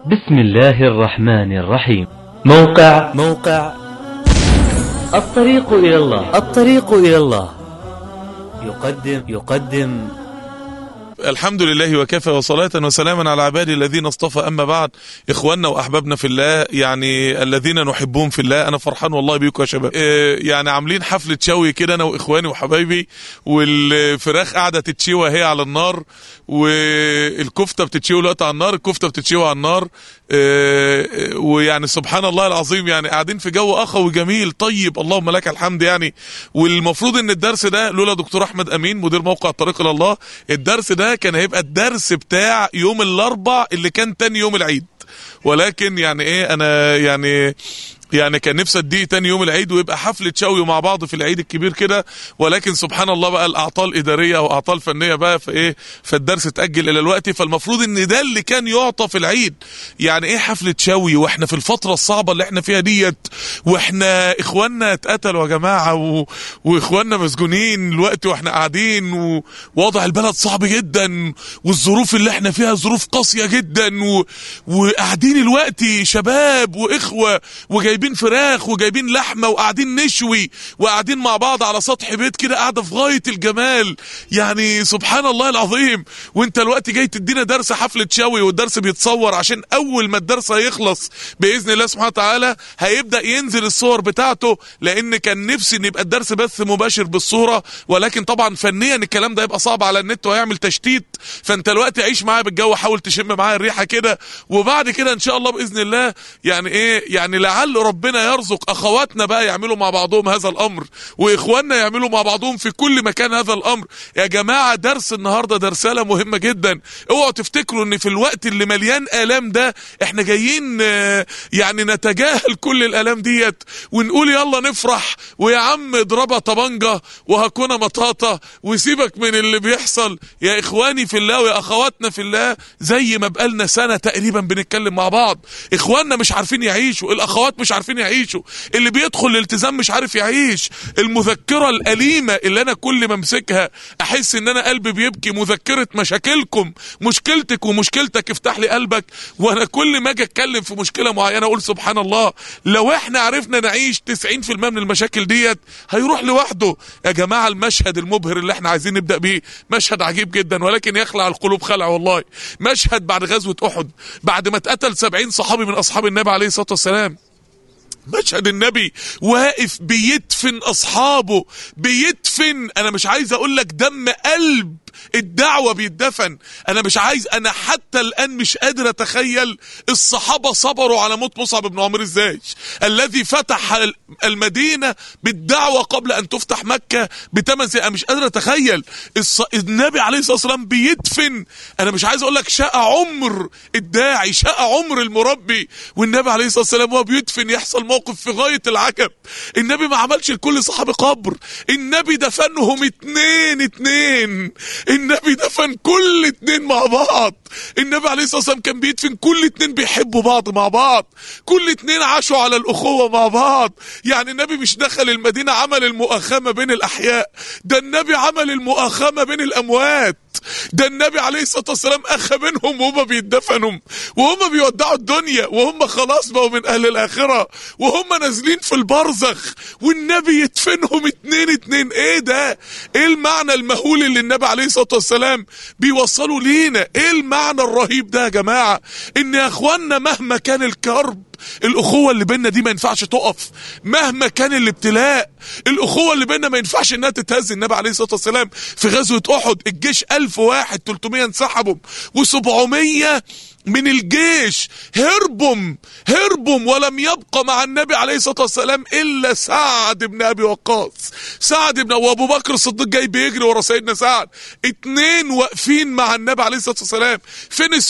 بسم الله الرحمن الرحيم موقع موقع الطريق إلى الله الطريق إلى الله يقدم يقدم الحمد لله وكفى وصلاة وسلاما على عبادي الذين اصطفى أما بعد إخواننا وأحبابنا في الله يعني الذين نحبهم في الله أنا فرحان والله بيكم يا شباب إيه يعني عاملين حفلة شوي كده أنا وإخواني وحبايبي والفراخ قاعدة تتشوى هي على النار والكفتة بتتشوي دلوقتي على النار الكفتة بتتشوي على النار إيه ويعني سبحان الله العظيم يعني قاعدين في جو أخوي جميل طيب اللهم لك الحمد يعني والمفروض ان الدرس ده لولا دكتور احمد امين مدير موقع الطريق الى الله الدرس ده كان هيبقى الدرس بتاع يوم الاربع اللي كان تاني يوم العيد ولكن يعني ايه انا يعني يعني كان نفسي اديه تاني يوم العيد ويبقى حفله شوي مع بعض في العيد الكبير كده ولكن سبحان الله بقى الاعطال الاداريه واعطال فنيه بقى فايه فالدرس اتاجل الى الوقت فالمفروض ان ده اللي كان يعطى في العيد يعني ايه حفله شوي واحنا في الفتره الصعبه اللي احنا فيها ديت واحنا اخواننا اتقتلوا يا جماعه و... واخواننا مسجونين الوقت واحنا قاعدين ووضع البلد صعب جدا والظروف اللي احنا فيها ظروف قاسيه جدا و... وقاعدين الوقت شباب واخوه وجاي جايبين فراخ وجايبين لحمه وقاعدين نشوي وقاعدين مع بعض على سطح بيت كده قاعده في غايه الجمال يعني سبحان الله العظيم وانت الوقت جاي تدينا درس حفله شوي والدرس بيتصور عشان اول ما الدرس هيخلص باذن الله سبحانه وتعالى هيبدا ينزل الصور بتاعته لان كان نفسي ان يبقى الدرس بث مباشر بالصوره ولكن طبعا فنيا الكلام ده يبقى صعب على النت وهيعمل تشتيت فانت الوقت عيش معايا بالجو حاول تشم معايا الريحه كده وبعد كده ان شاء الله باذن الله يعني ايه يعني لعل ربنا يرزق اخواتنا بقى يعملوا مع بعضهم هذا الامر واخواننا يعملوا مع بعضهم في كل مكان هذا الامر يا جماعه درس النهارده ده رساله مهمه جدا اوعوا تفتكروا ان في الوقت اللي مليان الام ده احنا جايين يعني نتجاهل كل الالام ديت ونقول يلا نفرح ويا عم اضربها طبنجه وهكونا مطاطه وسيبك من اللي بيحصل يا اخواني في الله ويا اخواتنا في الله زي ما بقالنا سنه تقريبا بنتكلم مع بعض اخواننا مش عارفين يعيشوا الاخوات مش عارفين يعيشوا اللي بيدخل الالتزام مش عارف يعيش المذكره الاليمه اللي انا كل ما امسكها احس ان انا قلبي بيبكي مذكره مشاكلكم مشكلتك ومشكلتك افتح لي قلبك وانا كل ما اجي اتكلم في مشكله معينه اقول سبحان الله لو احنا عرفنا نعيش 90% من المشاكل ديت هيروح لوحده يا جماعه المشهد المبهر اللي احنا عايزين نبدا بيه مشهد عجيب جدا ولكن يخلع القلوب خلع والله مشهد بعد غزوه احد بعد ما اتقتل 70 صحابي من اصحاب النبي عليه الصلاه والسلام مشهد النبي واقف بيدفن اصحابه بيدفن انا مش عايز اقول لك دم قلب الدعوه بيتدفن انا مش عايز انا حتى الان مش قادر اتخيل الصحابه صبروا على موت مصعب بن عمر ازاي الذي فتح المدينه بالدعوه قبل ان تفتح مكه بثمان سنين انا مش قادر اتخيل الص... النبي عليه الصلاه والسلام بيدفن انا مش عايز اقول لك شاء عمر الداعي شاء عمر المربي والنبي عليه الصلاه والسلام وهو بيدفن يحصل موقف في غايه العجب النبي ما عملش لكل صحابي قبر النبي دفنهم اتنين اتنين النبي دفن كل اتنين مع بعض النبي عليه الصلاه والسلام كان بيدفن كل اتنين بيحبوا بعض مع بعض كل اتنين عاشوا على الاخوه مع بعض يعني النبي مش دخل المدينه عمل المؤاخمه بين الاحياء ده النبي عمل المؤاخمه بين الاموات ده النبي عليه الصلاه والسلام اخى منهم وهم بيدفنوا وهم بيودعوا الدنيا وهم خلاص بقوا من اهل الاخره وهم نازلين في البرزخ والنبي يدفنهم اتنين اتنين ايه ده ايه المعنى المهول اللي النبي عليه الصلاه والسلام بيوصلوا لينا ايه المعنى الرهيب ده يا جماعه ان يا اخوانا مهما كان الكرب الاخوه اللي بينا دي ما ينفعش تقف مهما كان الابتلاء الاخوه اللي بينا ما ينفعش انها تتهز النبي عليه الصلاه والسلام في غزوه احد الجيش 1000 واحد 300 انسحبوا و700 من الجيش هربوا هربوا ولم يبقى مع النبي عليه الصلاه والسلام الا سعد بن ابي وقاص سعد بن وابو بكر الصديق جاي بيجري ورا سيدنا سعد اتنين واقفين مع النبي عليه الصلاه والسلام فين ال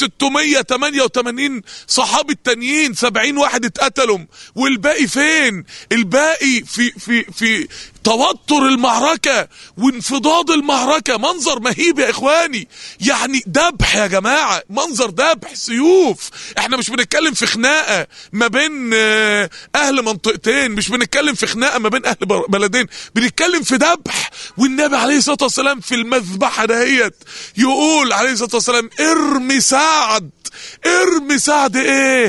688 صحابي التانيين 70 واحد اتقتلوا والباقي فين الباقي في في في توتر المعركة وانفضاض المعركة منظر مهيب يا اخواني يعني ذبح يا جماعة منظر ذبح سيوف احنا مش بنتكلم في خناقة ما بين اهل منطقتين مش بنتكلم في خناقة ما بين اهل بلدين بنتكلم في ذبح والنبي عليه الصلاة والسلام في المذبحة دهيت يقول عليه الصلاة والسلام ارمي سعد ارمي سعد ايه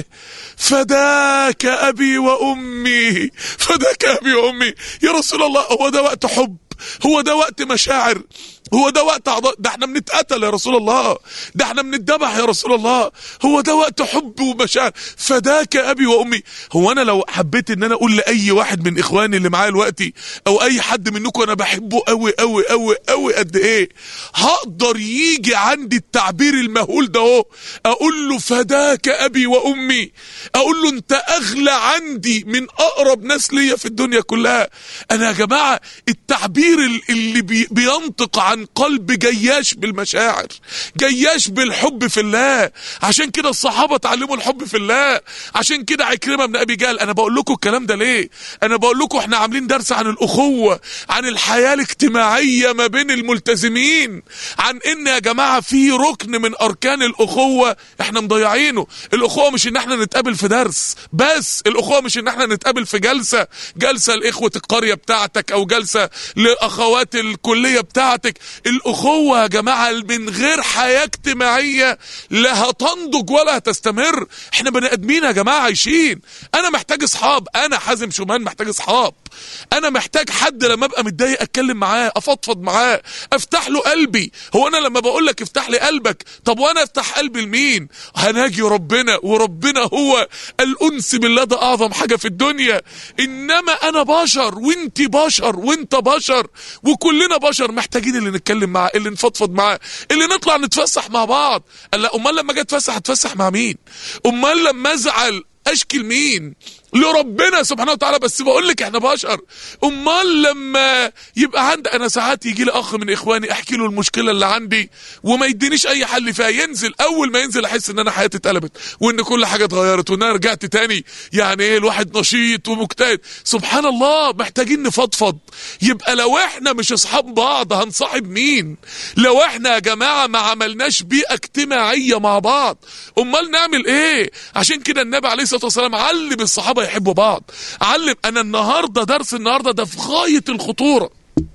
فداك ابي وامي فداك ابي وامي يا رسول الله هو ده وقت حب هو ده وقت مشاعر هو ده وقت عضاء ده احنا بنتقتل يا رسول الله ده احنا بنتذبح يا رسول الله هو ده وقت حب ومشاعر فداك ابي وامي هو انا لو حبيت ان انا اقول لاي واحد من اخواني اللي معايا دلوقتي او اي حد منكم انا بحبه قوي قوي قوي قوي قد ايه هقدر يجي عندي التعبير المهول ده اهو اقول له فداك ابي وامي اقول له انت اغلى عندي من اقرب ناس ليا في الدنيا كلها انا يا جماعه التعبير اللي بي بينطق عن قلب جياش بالمشاعر جياش بالحب في الله عشان كده الصحابه اتعلموا الحب في الله عشان كده عكرمه بن ابي جهل انا بقول لكم الكلام ده ليه انا بقول لكم احنا عاملين درس عن الاخوه عن الحياه الاجتماعيه ما بين الملتزمين عن ان يا جماعه في ركن من اركان الاخوه احنا مضيعينه الاخوه مش ان احنا نتقابل في درس بس الاخوه مش ان احنا نتقابل في جلسه جلسه لاخوه القريه بتاعتك او جلسه لاخوات الكليه بتاعتك الاخوه يا جماعه من غير حياه اجتماعيه لا هتنضج ولا هتستمر احنا بني ادمين يا جماعه عايشين انا محتاج اصحاب انا حازم شومان محتاج اصحاب انا محتاج حد لما ابقى متضايق اتكلم معاه افضفض معاه افتح له قلبي هو انا لما بقول لك افتح لي قلبك طب وانا افتح قلبي لمين هناجي ربنا وربنا هو الانس بالله ده اعظم حاجه في الدنيا انما انا بشر وانت بشر وانت بشر وكلنا بشر محتاجين اللي نتكلم معاه اللي نفضفض معاه اللي نطلع نتفسح مع بعض قال لا امال لما اجي اتفسح اتفسح مع مين امال لما ازعل اشكي لمين لربنا سبحانه وتعالى بس بقول لك احنا بشر امال لما يبقى عندي انا ساعات يجي لي اخ من اخواني احكي له المشكله اللي عندي وما يدينيش اي حل فيها ينزل اول ما ينزل احس ان انا حياتي اتقلبت وان كل حاجه اتغيرت وان انا رجعت تاني يعني ايه الواحد نشيط ومجتهد سبحان الله محتاجين نفضفض يبقى لو احنا مش اصحاب بعض هنصاحب مين لو احنا يا جماعه ما عملناش بيئه اجتماعيه مع بعض امال نعمل ايه عشان كده النبي عليه الصلاه والسلام علم الصحابه يحبوا بعض علم انا النهارده درس النهارده ده في غايه الخطوره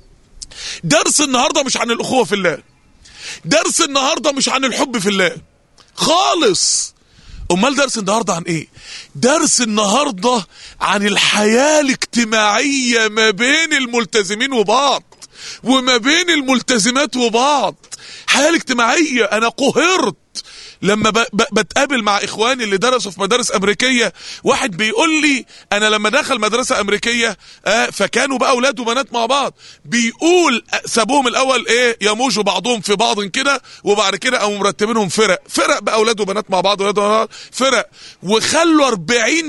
درس النهارده مش عن الاخوه في الله درس النهارده مش عن الحب في الله خالص امال درس النهارده عن ايه درس النهارده عن الحياه الاجتماعيه ما بين الملتزمين وبعض وما بين الملتزمات وبعض حياه الاجتماعيه انا قهرت لما ب... ب... بتقابل مع اخواني اللي درسوا في مدارس امريكيه واحد بيقول لي انا لما دخل مدرسه امريكيه آه فكانوا بقى اولاد وبنات مع بعض بيقول سابوهم الاول ايه يموجوا بعضهم في بعض كده وبعد كده قاموا مرتبينهم فرق فرق بقى اولاد وبنات مع بعض اولاد وبنات فرق وخلوا 40%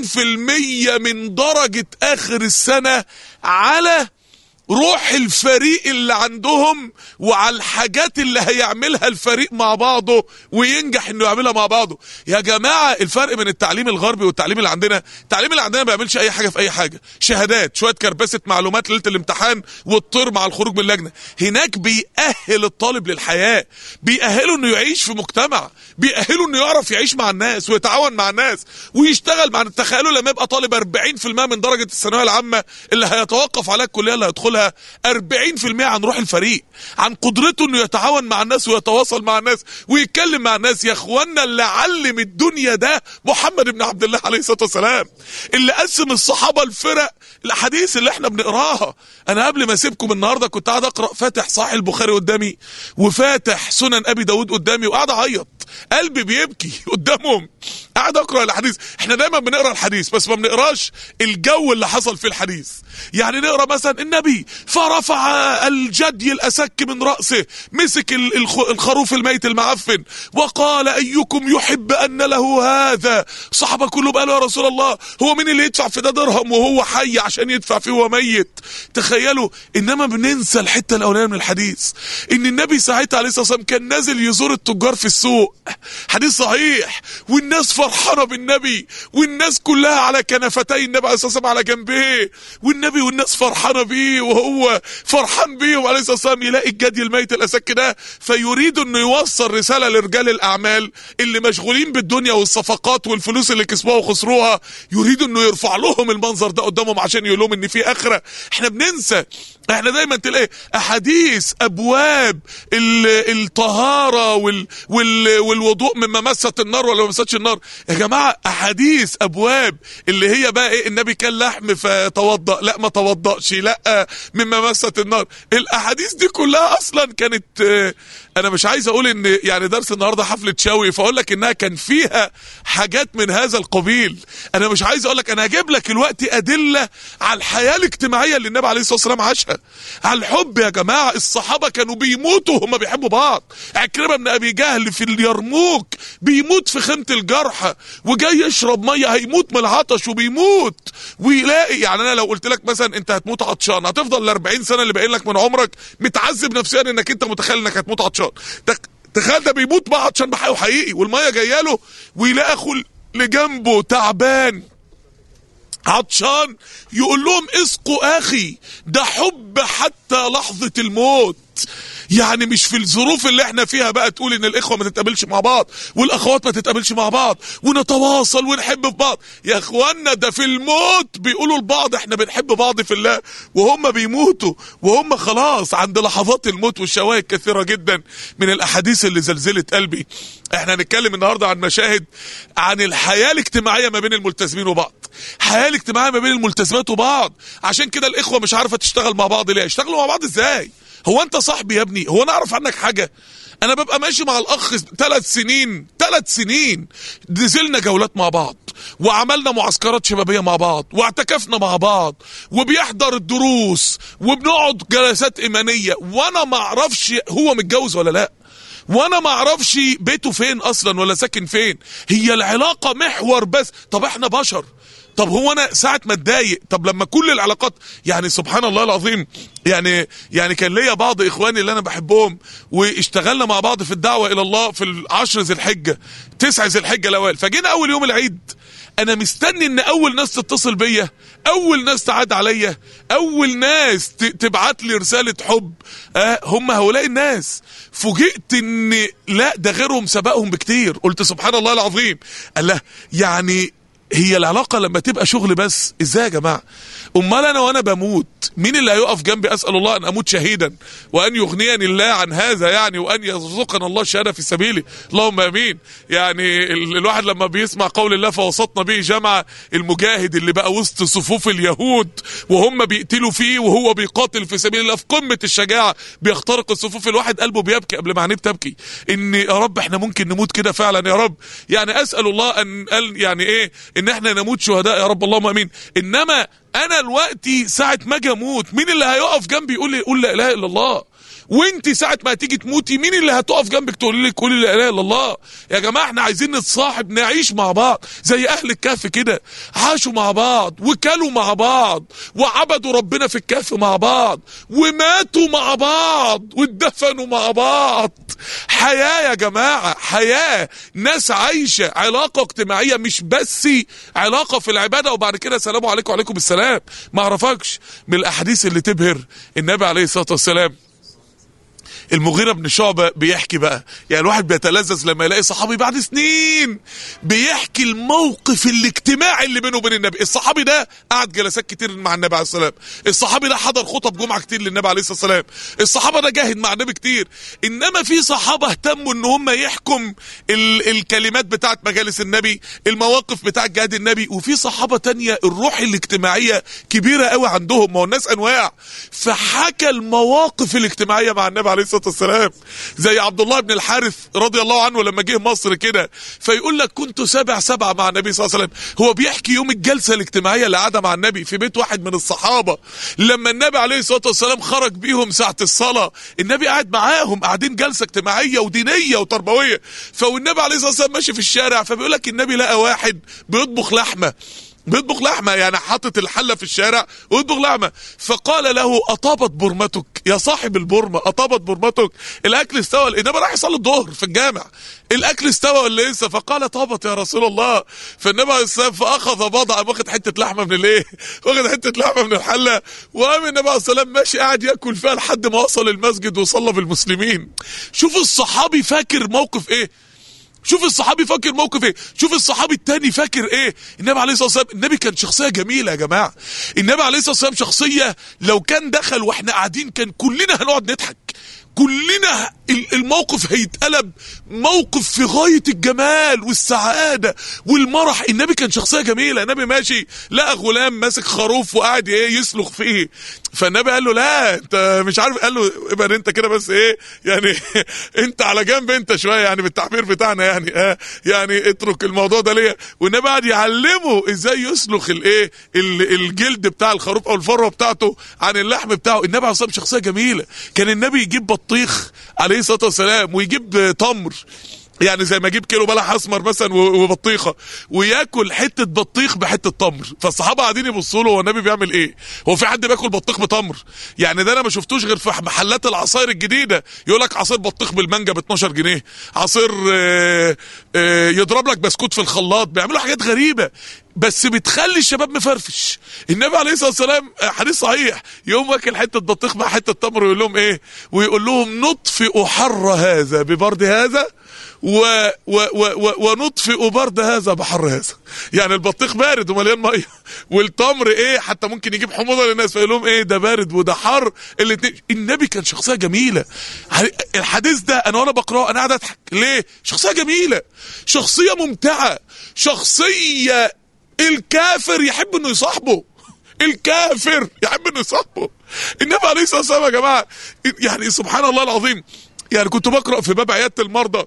من درجه اخر السنه على روح الفريق اللي عندهم وعلى الحاجات اللي هيعملها الفريق مع بعضه وينجح انه يعملها مع بعضه يا جماعه الفرق بين التعليم الغربي والتعليم اللي عندنا التعليم اللي عندنا ما بيعملش اي حاجه في اي حاجه شهادات شويه كربسه معلومات ليله الامتحان والطير مع الخروج من اللجنه هناك بيأهل الطالب للحياه بيأهله انه يعيش في مجتمع بيأهله انه يعرف يعيش مع الناس ويتعاون مع الناس ويشتغل مع تخيلوا لما يبقى طالب 40% من درجه الثانويه العامه اللي هيتوقف عليها الكليه اللي هيدخلها 40% عن روح الفريق عن قدرته انه يتعاون مع الناس ويتواصل مع الناس ويتكلم مع الناس يا اخوانا اللي علم الدنيا ده محمد بن عبد الله عليه الصلاه والسلام اللي قسم الصحابه الفرق الاحاديث اللي احنا بنقراها انا قبل ما اسيبكم النهارده كنت قاعد اقرا فاتح صحيح البخاري قدامي وفاتح سنن ابي داود قدامي وقاعد اعيط قلبي بيبكي قدامهم قاعد اقرا الحديث احنا دايما بنقرا الحديث بس ما بنقراش الجو اللي حصل في الحديث يعني نقرا مثلا النبي فرفع الجدي الاسك من راسه مسك الخروف الميت المعفن وقال ايكم يحب ان له هذا صحابه كله قالوا يا رسول الله هو مين اللي يدفع في ده درهم وهو حي عشان يدفع فيه وهو ميت تخيلوا انما بننسى الحته الاولانيه من الحديث ان النبي ساعتها عليه الصلاه والسلام كان نازل يزور التجار في السوق حديث صحيح والناس فرحانه بالنبي والناس كلها على كنفتي النبي عليه الصلاه والسلام على جنبيه والنبي والناس فرحانه بيه وهو فرحان بيهم عليه الصلاه والسلام يلاقي الجدي الميت الاسك ده فيريد انه يوصل رساله لرجال الاعمال اللي مشغولين بالدنيا والصفقات والفلوس اللي كسبوها وخسروها يريد انه يرفع لهم المنظر ده قدامهم عشان يقول لهم ان في اخره احنا بننسى احنا دايما تلاقي احاديث ابواب ال- الطهاره وال وال والوضوء مما مست النار ولا ما مستش النار يا جماعه احاديث ابواب اللي هي بقى ايه النبي كان لحم فتوضا لا ما توضاش لا مما مست النار الاحاديث دي كلها اصلا كانت آه، انا مش عايز اقول ان يعني درس النهارده حفله شوي فاقول لك انها كان فيها حاجات من هذا القبيل انا مش عايز اقول لك انا هجيب لك الوقت ادله على الحياه الاجتماعيه اللي النبي عليه الصلاه والسلام عاشها على الحب يا جماعه الصحابه كانوا بيموتوا هم بيحبوا بعض عكرمه بن ابي جهل في اليرموك بيموت في خيمه الجرحى وجاي يشرب ميه هيموت من العطش وبيموت ويلاقي يعني انا لو قلت لك مثلا انت هتموت عطشان هتفضل ال 40 سنه اللي باقيين لك من عمرك متعذب نفسيا انك انت متخيل انك هتموت عطشان تك- تخيل ده بيموت بقى عطشان بحقه حقيقي والميه جايه له ويلاقي اخو اللي جنبه تعبان عطشان يقول لهم اسقوا اخي ده حب حتى لحظة الموت يعني مش في الظروف اللي احنا فيها بقى تقول ان الاخوة ما تتقابلش مع بعض والاخوات ما تتقابلش مع بعض ونتواصل ونحب في بعض يا اخوانا ده في الموت بيقولوا لبعض احنا بنحب بعض في الله وهم بيموتوا وهم خلاص عند لحظات الموت والشواهد كثيرة جدا من الاحاديث اللي زلزلت قلبي احنا هنتكلم النهاردة عن مشاهد عن الحياة الاجتماعية ما بين الملتزمين وبعض الحياه الاجتماعيه ما بين الملتزمات وبعض عشان كده الاخوه مش عارفه تشتغل مع بعض ليه يشتغلوا مع بعض ازاي هو انت صاحبي يا ابني هو انا اعرف عنك حاجه انا ببقى ماشي مع الاخ ثلاث سنين ثلاث سنين نزلنا جولات مع بعض وعملنا معسكرات شبابيه مع بعض واعتكفنا مع بعض وبيحضر الدروس وبنقعد جلسات ايمانيه وانا ما اعرفش هو متجوز ولا لا وانا ما اعرفش بيته فين اصلا ولا ساكن فين هي العلاقه محور بس طب احنا بشر طب هو انا ساعه ما اتضايق طب لما كل العلاقات يعني سبحان الله العظيم يعني يعني كان ليا بعض اخواني اللي انا بحبهم واشتغلنا مع بعض في الدعوه الى الله في العشر ذي الحجه تسع ذي الحجه الاوائل فجينا اول يوم العيد انا مستني ان اول ناس تتصل بيا اول ناس تعاد عليا اول ناس ت- تبعت لي رساله حب آه هم هؤلاء الناس فوجئت ان لا ده غيرهم سبقهم بكتير قلت سبحان الله العظيم الله يعني هي العلاقة لما تبقى شغل بس ازاي يا جماعة امال انا وانا بموت مين اللي هيقف جنبي اسأل الله ان اموت شهيدا وان يغنيني الله عن هذا يعني وان يرزقنا الله الشهادة في سبيله اللهم امين يعني ال- الواحد لما بيسمع قول الله فوسطنا به جمع المجاهد اللي بقى وسط صفوف اليهود وهم بيقتلوا فيه وهو بيقاتل في سبيل الله في قمة الشجاعة بيخترق الصفوف الواحد قلبه بيبكي قبل ما عينيه بتبكي ان يا رب احنا ممكن نموت كده فعلا يا رب يعني اسال الله ان قال يعني ايه ان احنا نموت شهداء يا رب اللهم امين انما انا دلوقتي ساعه ما اجي اموت مين اللي هيقف جنبي يقول لي قول لا اله الا الله وانت ساعه ما هتيجي تموتي مين اللي هتقف جنبك تقول لك قولي لا اله الا الله يا جماعه احنا عايزين نتصاحب نعيش مع بعض زي اهل الكهف كده عاشوا مع بعض وكلوا مع بعض وعبدوا ربنا في الكهف مع بعض وماتوا مع بعض واتدفنوا مع بعض حياه يا جماعه حياه ناس عايشه علاقه اجتماعيه مش بس علاقه في العباده وبعد كده سلام عليكم وعليكم السلام ما اعرفكش من الاحاديث اللي تبهر النبي عليه الصلاه والسلام المغيرة بن شعبة بيحكي بقى يعني الواحد بيتلذذ لما يلاقي صحابي بعد سنين بيحكي الموقف الاجتماعي اللي بينه وبين النبي الصحابي ده قعد جلسات كتير مع النبي عليه الصلاة والسلام الصحابي ده حضر خطب جمعة كتير للنبي عليه الصلاة والسلام الصحابة ده جاهد مع النبي كتير انما في صحابة اهتموا ان هم يحكم ال الكلمات بتاعت مجالس النبي المواقف بتاعت جهاد النبي وفي صحابة تانية الروح الاجتماعية كبيرة قوي عندهم ما هو الناس انواع فحكى المواقف الاجتماعية مع النبي عليه الصلاة والسلام زي عبد الله بن الحارث رضي الله عنه لما جه مصر كده فيقول لك كنت سابع سبعة مع النبي صلى الله عليه وسلم هو بيحكي يوم الجلسة الاجتماعية اللي قعدها مع النبي في بيت واحد من الصحابة لما النبي عليه الصلاة والسلام خرج بيهم ساعة الصلاة النبي قاعد معاهم قاعدين جلسة اجتماعية ودينية وتربوية فالنبي عليه الصلاة والسلام ماشي في الشارع فبيقول لك النبي لقى واحد بيطبخ لحمة بيطبخ لحمه يعني حاطط الحله في الشارع ويطبخ لحمه فقال له اطابت برمتك يا صاحب البرمه اطابت برمتك الاكل استوى الانما راح يصلي الظهر في الجامع الاكل استوى ولا لسه فقال طابت يا رسول الله فالنبي عليه السلام فاخذ بضع واخد حته لحمه من الايه واخد حته لحمه من الحله وقام النبي عليه السلام ماشي قاعد ياكل فيها لحد ما وصل المسجد وصلى بالمسلمين شوف الصحابي فاكر موقف ايه شوف الصحابي فاكر موقف ايه شوف الصحابي التاني فاكر ايه النبي عليه الصلاه والسلام النبي كان شخصيه جميله يا جماعه النبي عليه الصلاه والسلام شخصيه لو كان دخل واحنا قاعدين كان كلنا هنقعد نضحك كلنا ال- الموقف هيتقلب موقف في غاية الجمال والسعادة والمرح النبي كان شخصية جميلة النبي ماشي لقى غلام ماسك خروف وقاعد ايه يسلخ فيه فالنبي قال له لا انت مش عارف قال له ابقى انت كده بس ايه يعني انت على جنب انت شويه يعني بالتعبير بتاعنا يعني اه يعني اترك الموضوع ده ليا والنبي قعد يعلمه ازاي يسلخ الايه ال- الجلد بتاع الخروف او الفروه بتاعته عن اللحم بتاعه النبي عليه الصلاه والسلام شخصيه جميله كان النبي يجيب بطيخ عليه الصلاه والسلام ويجيب تمر يعني زي ما اجيب كيلو بلح اسمر مثلا و- وبطيخه وياكل حته بطيخ بحته تمر فالصحابه قاعدين يبصوا له هو النبي بيعمل ايه هو في حد بياكل بطيخ بتمر يعني ده انا ما شفتوش غير في محلات العصاير الجديده يقول لك عصير بطيخ بالمانجا ب 12 جنيه عصير آه، آه، يضرب لك بسكوت في الخلاط بيعملوا حاجات غريبه بس بتخلي الشباب مفرفش النبي عليه الصلاه والسلام آه، حديث صحيح يوم واكل حته بطيخ مع حته تمر ويقول لهم ايه ويقول لهم نطفئ حر هذا ببرد هذا و و و و ونطفئ برد هذا بحر هذا يعني البطيخ بارد ومليان ميه والتمر ايه حتى ممكن يجيب حموضه للناس فيقول لهم ايه ده بارد وده حر الاتنين النبي كان شخصيه جميله الحديث ده انا وانا بقراه انا قاعد اضحك ليه شخصيه جميله شخصيه ممتعه شخصيه الكافر يحب انه يصاحبه الكافر يحب انه يصاحبه النبي عليه الصلاه والسلام يا جماعه يعني سبحان الله العظيم يعني كنت بقرا في باب عياده المرضى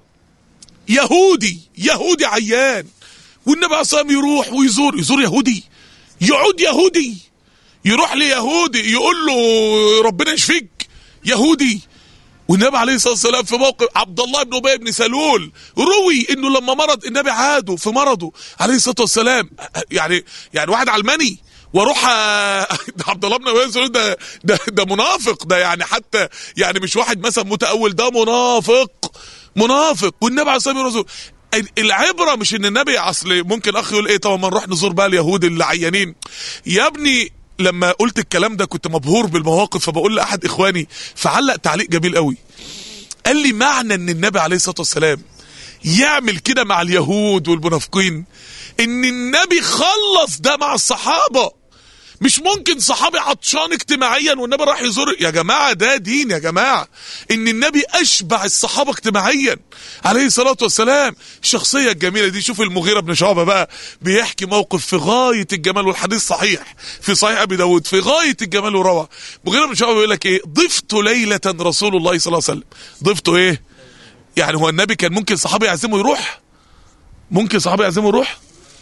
يهودي يهودي عيان والنبي عليه الصلاه والسلام يروح ويزور يزور يهودي يعود يهودي يروح ليهودي يقول له ربنا يشفيك يهودي والنبي عليه الصلاه والسلام في موقف عبد الله بن ابي بن سلول روي انه لما مرض النبي عاده في مرضه عليه الصلاه والسلام يعني يعني واحد علماني واروح ده عبد الله بن ابي بن سلول ده ده ده منافق ده يعني حتى يعني مش واحد مثلا متاول ده منافق منافق والنبي عليه الصلاه والسلام العبره مش ان النبي اصل ممكن اخ يقول ايه طب ما نروح نزور بقى اليهود اللي عيانين يا ابني لما قلت الكلام ده كنت مبهور بالمواقف فبقول لاحد اخواني فعلق تعليق جميل قوي قال لي معنى ان النبي عليه الصلاه والسلام يعمل كده مع اليهود والمنافقين ان النبي خلص ده مع الصحابه مش ممكن صحابي عطشان اجتماعيا والنبي راح يزور يا جماعه ده دين يا جماعه ان النبي اشبع الصحابه اجتماعيا عليه الصلاه والسلام الشخصيه الجميله دي شوف المغيره بن شعبه بقى بيحكي موقف في غايه الجمال والحديث صحيح في صحيح ابي داود في غايه الجمال والروعه المغيره بن شعبه بيقول لك ايه ضفت ليله رسول الله صلى الله عليه وسلم ضفته ايه يعني هو النبي كان ممكن صحابي يعزمه يروح ممكن صحابي يعزمه يروح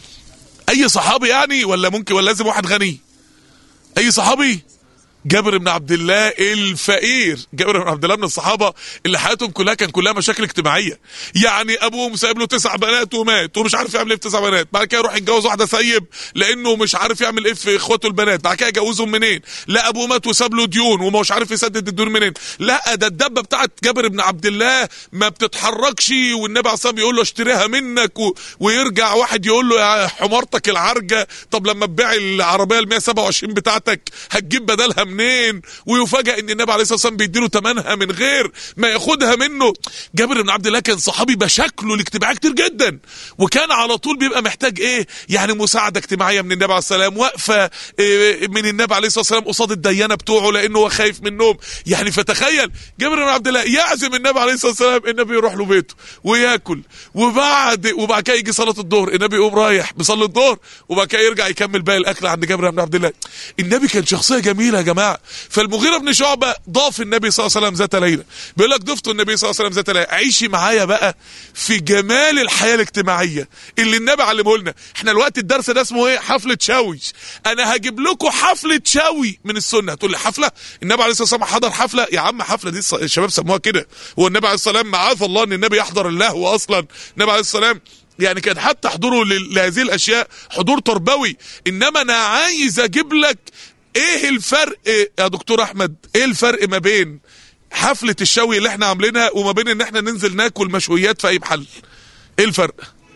اي صحابي يعني ولا ممكن ولا لازم واحد غني اي صحابي جابر بن عبد الله الفقير جابر بن عبد الله من الصحابه اللي حياتهم كلها كان كلها مشاكل اجتماعيه يعني ابوه سايب له تسع بنات ومات ومش عارف يعمل ايه في تسع بنات بعد كده يروح يتجوز واحده سيب لانه مش عارف يعمل ايه في اخواته البنات بعد كده يجوزهم منين لا ابوه مات وساب له ديون ومش عارف يسدد الديون منين لا ده الدبه بتاعت جابر بن عبد الله ما بتتحركش والنبي عليه الصلاه يقول له اشتريها منك و... ويرجع واحد يقول له يا حمارتك العرجه طب لما تبيع العربيه ال 127 بتاعتك هتجيب بدلها منين ويفاجئ ان النبي عليه الصلاه والسلام بيديله ثمنها من غير ما ياخدها منه جابر بن عبد الله كان صحابي بشكله الاجتماعي كتير جدا وكان على طول بيبقى محتاج ايه يعني مساعده اجتماعيه من النبي عليه السلام وقفه إيه من النبي عليه الصلاه والسلام قصاد الديانه بتوعه لانه هو خايف منهم يعني فتخيل جابر بن عبد الله يعزم النبي عليه الصلاه والسلام النبي يروح له بيته وياكل وبعد وبعد كده يجي صلاه الظهر النبي يقوم رايح بيصلي الظهر وبعد كده يرجع يكمل باقي الاكل عند جابر بن عبد الله النبي كان شخصيه جميله يا جماعه فالمغيرة بن شعبة ضاف النبي صلى الله عليه وسلم ذات ليلة بيقول لك ضفت النبي صلى الله عليه وسلم ذات ليلة عيشي معايا بقى في جمال الحياة الاجتماعية اللي النبي علمه لنا احنا الوقت الدرس ده اسمه ايه حفلة شوي انا هجيب لكم حفلة شوي من السنة تقول لي حفلة النبي عليه الصلاة والسلام حضر حفلة يا عم حفلة دي الشباب سموها كده هو النبي عليه الصلاة والسلام معاذ الله ان النبي يحضر اللهو اصلا النبي عليه الصلاة والسلام يعني كان حتى حضوره لهذه الاشياء حضور تربوي انما انا عايز اجيب لك ايه الفرق يا دكتور احمد ايه الفرق ما بين حفلة الشوي اللي احنا عاملينها وما بين ان احنا ننزل ناكل مشويات في اي محل ايه الفرق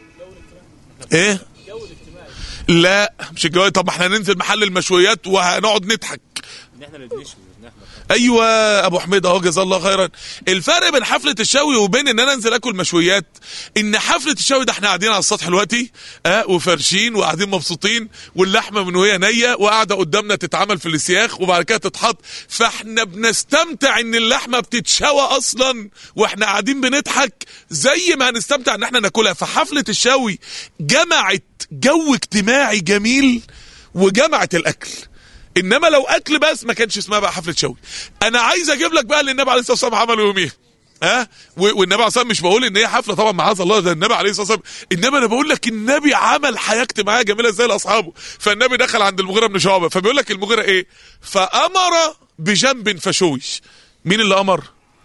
ايه لا مش الجو طب ما احنا ننزل محل المشويات وهنقعد نضحك ان احنا اللي بنشوي ايوه ابو حميد اهو جزاه الله خيرا الفرق بين حفله الشوي وبين ان انا انزل اكل مشويات ان حفله الشوي ده احنا قاعدين على السطح دلوقتي اه وفرشين وقاعدين مبسوطين واللحمه من وهي نيه وقاعده قدامنا تتعمل في السياخ وبعد كده تتحط فاحنا بنستمتع ان اللحمه بتتشوى اصلا واحنا قاعدين بنضحك زي ما هنستمتع ان احنا ناكلها فحفله الشوي جمعت جو اجتماعي جميل وجمعت الاكل انما لو اكل بس ما كانش اسمها بقى حفله شوي انا عايز اجيب لك بقى اللي النبي عليه الصلاه والسلام عمله يوميها ها و- والنبي عليه الصلاه والسلام مش بقول ان هي حفله طبعا معاذ الله ده النبي عليه الصلاه والسلام انما انا بقول لك النبي عمل حياه اجتماعيه جميله ازاي لاصحابه فالنبي دخل عند المغيره بن شعبه فبيقول لك المغيره ايه فامر بجنب فشوش مين اللي امر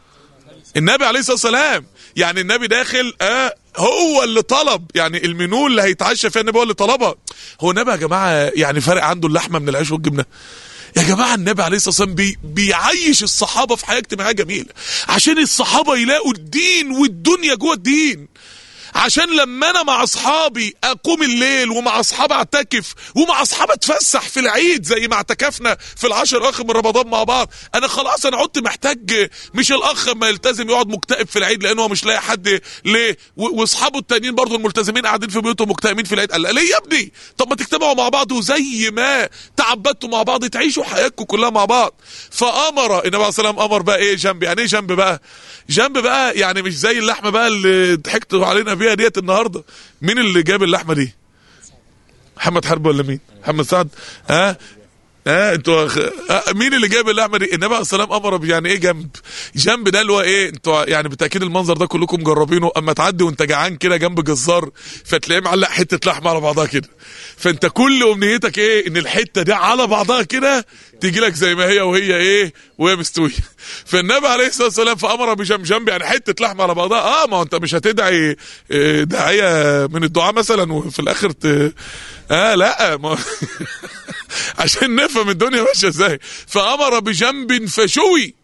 النبي عليه الصلاه والسلام يعني النبي داخل آه هو اللي طلب يعني المنيو اللي هيتعشى فيها النبي هو اللي طلبها هو النبي يا جماعه يعني فارق عنده اللحمه من العيش والجبنه يا جماعه النبي عليه الصلاه والسلام بي بيعيش الصحابه في حياه اجتماعيه جميله عشان الصحابه يلاقوا الدين والدنيا جوه الدين عشان لما انا مع اصحابي اقوم الليل ومع اصحابي اعتكف ومع اصحابي اتفسح في العيد زي ما اعتكفنا في العشر الاخر من رمضان مع بعض انا خلاص انا عدت محتاج مش الاخ ما يلتزم يقعد مكتئب في العيد لانه هو مش لاقي حد ليه و- واصحابه التانيين برضه الملتزمين قاعدين في بيوتهم مكتئبين في العيد قال لا، ليه يا ابني طب ما تجتمعوا مع بعض وزي ما تعبدتوا مع بعض تعيشوا حياتكم كلها مع بعض فامر النبي عليه الصلاه والسلام امر بقى ايه جنب يعني ايه جنب بقى جنب بقى يعني مش زي اللحمه بقى اللي ضحكتوا علينا بيها ديت النهارده مين اللي جاب اللحمه دي محمد حرب ولا مين محمد سعد ها ها انتوا أخ... آه مين اللي جاب اللحمه دي النبي عليه الصلاه والسلام امر ب- يعني ايه جنب جنب ده اللي هو ايه انتوا يعني بالتاكيد المنظر ده كلكم مجربينه اما تعدي وانت جعان كده جنب جزار فتلاقيه معلق حته لحمه على بعضها كده فانت كل امنيتك ايه ان الحته دي على بعضها كده تيجي لك زي ما هي وهي ايه وهي مستويه فالنبي عليه الصلاه والسلام فامر بجنب يعني حته لحمه على بعضها اه ما هو انت مش هتدعي آه، داعيه من الدعاء مثلا وفي الاخر ت... اه لا ما عشان نفهم الدنيا ماشيه ازاي فامر بجنب فشوي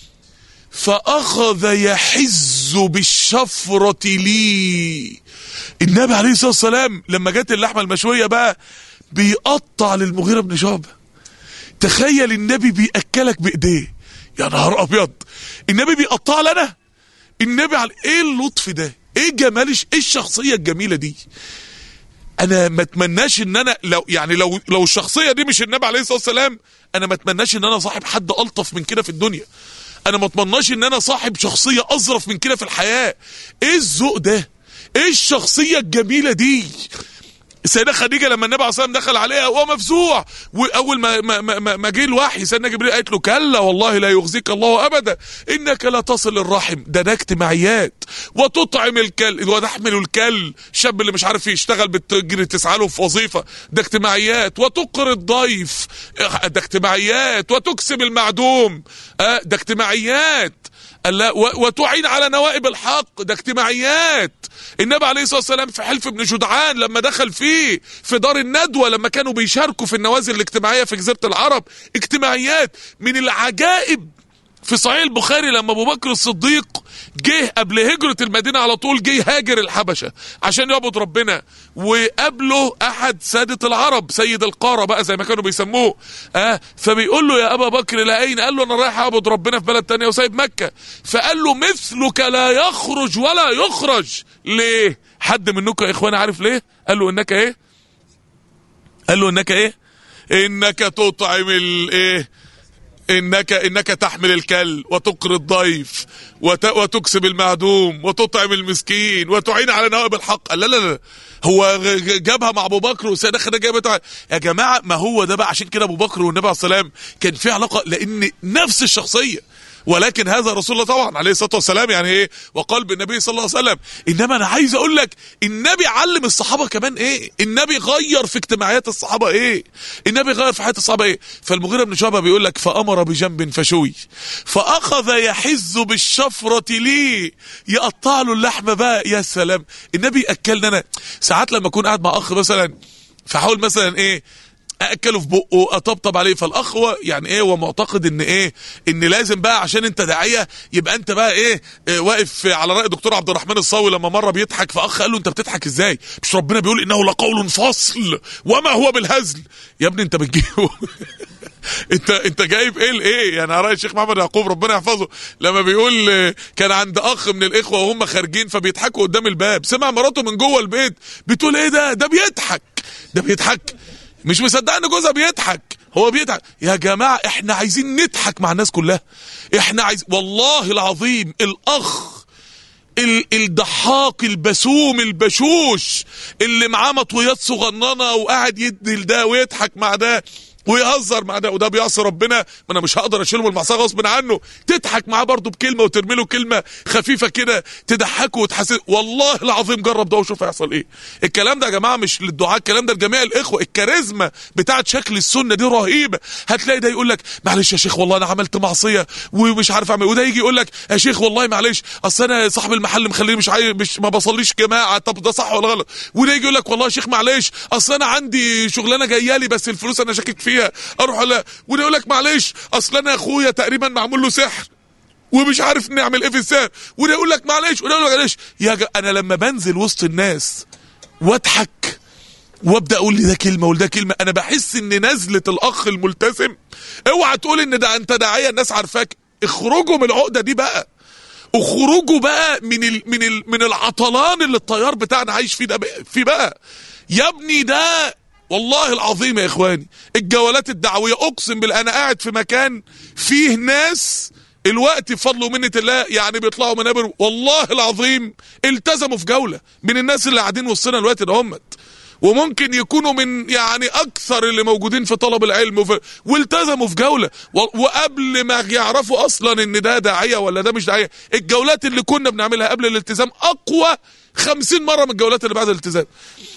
فاخذ يحز بالشفره لي النبي عليه الصلاه والسلام لما جت اللحمه المشويه بقى بيقطع للمغيره بن شعبه تخيل النبي بياكلك بايديه يا نهار ابيض النبي بيقطع لنا النبي على ايه اللطف ده ايه جمال ايه الشخصيه الجميله دي انا ما اتمناش ان انا لو يعني لو لو الشخصيه دي مش النبي عليه الصلاه والسلام انا ما اتمناش ان انا صاحب حد الطف من كده في الدنيا انا ما اتمناش ان انا صاحب شخصيه اظرف من كده في الحياه ايه الذوق ده ايه الشخصيه الجميله دي السيده خديجه لما النبي عليه الصلاه والسلام دخل عليها وهو مفزوع واول ما ما ما, ما, ما جه الوحي سيدنا جبريل قالت له كلا والله لا يخزيك الله ابدا انك لا تصل الرحم ده ده اجتماعيات وتطعم الكل وتحمل الكل الشاب اللي مش عارف يشتغل بتجري تسعى له في وظيفه ده اجتماعيات وتقر الضيف ده اجتماعيات وتكسب المعدوم آه، ده اجتماعيات قال لا و- وتعين على نوائب الحق ده اجتماعيات النبي عليه الصلاه والسلام في حلف ابن جدعان لما دخل فيه في دار الندوه لما كانوا بيشاركوا في النوازل الاجتماعيه في جزيره العرب اجتماعيات من العجائب في صحيح البخاري لما ابو بكر الصديق جه قبل هجرة المدينة على طول جه هاجر الحبشة عشان يعبد ربنا وقابله احد سادة العرب سيد القارة بقى زي ما كانوا بيسموه اه فبيقول له يا ابا بكر لا اين قال له انا رايح اعبد ربنا في بلد تانية وسايب مكة فقال له مثلك لا يخرج ولا يخرج ليه حد منكم يا اخوان عارف ليه قال له انك ايه قال له انك ايه انك تطعم الايه انك انك تحمل الكل وتقر الضيف وت وتكسب المعدوم وتطعم المسكين وتعين على نوائب الحق لا لا لا هو غ- غ- جابها مع ابو بكر والسيده خديجه جابتها يا جماعه ما هو ده بقى عشان كده ابو بكر والنبي عليه السلام كان في علاقه لان نفس الشخصيه ولكن هذا رسول الله طبعا عليه الصلاه والسلام يعني ايه وقال بالنبي صلى الله عليه وسلم انما انا عايز اقول لك النبي علم الصحابه كمان ايه النبي غير في اجتماعيات الصحابه ايه النبي غير في حياه الصحابه ايه فالمغيره بن شعبه بيقول لك فامر بجنب فشوي فاخذ يحز بالشفره لي يقطع له اللحمه بقى يا سلام النبي اكلنا انا ساعات لما اكون قاعد مع اخ مثلا فحاول مثلا ايه اكله في بقه اطبطب عليه فالاخ هو يعني ايه هو معتقد ان ايه ان لازم بقى عشان انت داعيه يبقى انت بقى ايه, إيه واقف على راي دكتور عبد الرحمن الصاوي لما مره بيضحك فاخ قال له انت بتضحك ازاي مش ربنا بيقول انه لقول فصل وما هو بالهزل يا ابني انت بتجيبه انت انت جايب ايه لايه يعني راي الشيخ محمد يعقوب ربنا يحفظه لما بيقول آه، كان عند اخ من الاخوه وهم خارجين فبيضحكوا قدام الباب سمع مراته من جوه البيت بتقول ايه ده ده بيضحك ده بيضحك مش مصدق ان جوزها بيضحك هو بيضحك يا جماعه احنا عايزين نضحك مع الناس كلها احنا عايز والله العظيم الاخ ال- الضحاك البسوم البشوش اللي معاه مطويات صغننه وقاعد يدي لده ويضحك مع ده ويهزر مع ده وده بيعصي ربنا ما انا مش هقدر اشيله من المعصيه غصب عنه تضحك معاه برضه بكلمه وترمي له كلمه خفيفه كده تضحكه وتحسس والله العظيم جرب ده وشوف هيحصل ايه الكلام ده يا جماعه مش للدعاء الكلام ده لجميع الاخوه الكاريزما بتاعت شكل السنه دي رهيبه هتلاقي ده يقول لك معلش يا شيخ والله انا عملت معصيه ومش عارف اعمل وده يجي يقول لك يا شيخ والله معلش اصل انا صاحب المحل مخليني مش عايز مش ما بصليش جماعه طب ده صح ولا غلط وده يجي يقول لك والله يا شيخ معلش اصل انا عندي شغلانه جايه لي بس الفلوس انا شاكك فيها اروح لا وده يقول لك معلش اصل انا اخويا تقريبا معمول له سحر ومش عارف نعمل ايه في السحر وده يقول لك معلش وده يقول لك معلش يا جا انا لما بنزل وسط الناس واضحك وابدا اقول لي ده كلمه وده كلمه انا بحس ان نزله الاخ الملتزم اوعى تقول ان ده انت داعيه الناس عارفاك اخرجوا من العقده دي بقى اخرجوا بقى من ال من ال من العطلان اللي الطيار بتاعنا عايش فيه ده بقى فيه بقى يا ابني ده والله العظيم يا اخواني الجولات الدعويه اقسم بالله انا قاعد في مكان فيه ناس الوقت بفضل ومنة الله يعني بيطلعوا منابر والله العظيم التزموا في جولة من الناس اللي قاعدين وسطنا الوقت ده همت وممكن يكونوا من يعني اكثر اللي موجودين في طلب العلم وفي والتزموا في جوله و- وقبل ما يعرفوا اصلا ان ده داعيه ولا ده مش داعيه الجولات اللي كنا بنعملها قبل الالتزام اقوى خمسين مره من الجولات اللي بعد الالتزام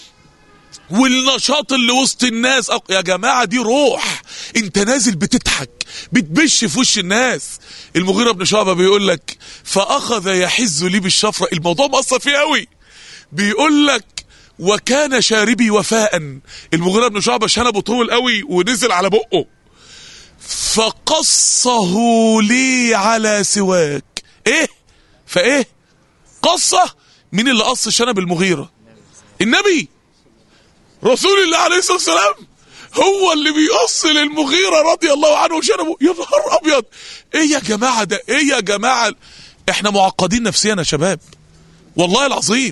والنشاط اللي وسط الناس أق... يا جماعة دي روح انت نازل بتضحك بتبش في وش الناس المغيرة بن شعبة بيقول لك فأخذ يحز لي بالشفرة الموضوع مأثر فيه قوي بيقول لك وكان شاربي وفاء المغيرة بن شعبة شنبه طول قوي ونزل على بقه فقصه لي على سواك ايه فايه قصه مين اللي قص شنب المغيرة النبي رسول الله عليه الصلاه والسلام هو اللي بيقص للمغيرة رضي الله عنه شنبه يا نهار ابيض ايه يا جماعه ده ايه يا جماعه احنا معقدين نفسيا يا شباب والله العظيم